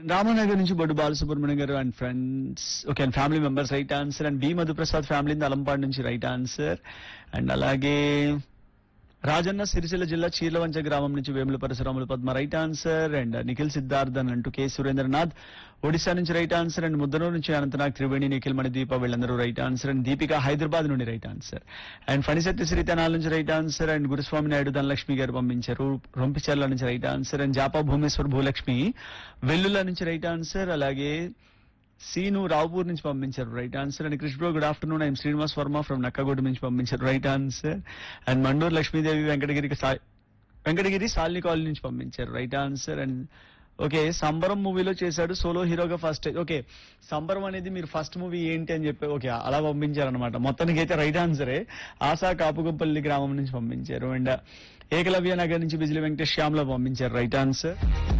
రామనగర్ నుంచి Boddu Balasubrahmanyam garu and friends okay and family members right answer and B Madhuprasad family Alampadu నుంచి right answer and అలాగే రాజన్న సిరిసిల్ల జిల్లా చీర్లవంచ గ్రామం నుంచి Vemula Parasuramulu Padma right answer and Nikhil Siddharth అని అంటూ కె సురేంద్రనాథ్ ఒడిశా నుంచి రైట్ ఆన్సర్ అండ్ ముద్దనూరు నుంచి అనంతనాగ్ త్రివేణి నిఖిల్ మణి దీప వీళ్ళందరూ right answer and Deepika Hyderabad నుండి right answer and Phanisetti Sritanala నుంచి right answer and Guruswamy Naidu Dhanalakshmi garu పంపించారు రొంపిచర్ల నుంచి right answer and Japa Bhumeshwar Bhulakshmi Vellula నుంచి రైట్ ఆన్సర్ అలాగే సీను రావుపూర్ నుంచి పంపించారు right answer and Krishna good afternoon I'm Srinivas Varma from Nakkaguda నుంచి పంపించారు right answer and Manduru Lakshmidevi వెంకటగిరికి సా- వెంకటగిరి సాల్ని కాలనీ నుంచి పంపించారు రైట్ ఆన్సర్ అండ్ ఓకే సంబరం మూవీలో చేశాడు సోలో హీరోగా ఫస్ట్ ఓకే సంబరం అనేది మీరు ఫస్ట్ మూవీ ఏంటి అని చెప్పి ఓకే అలా పంపించారనమాట మొత్తానికి అయితే రైట్ ఆన్సరే ఆశా కాపుగంపల్లి గ్రామం నుంచి పంపించారు అండ్ ఏకలవ్య నగర్ నుంచి బిజిలి వెంకటేష్ శ్యామ్లో పంపించారు రైట్ ఆన్సర్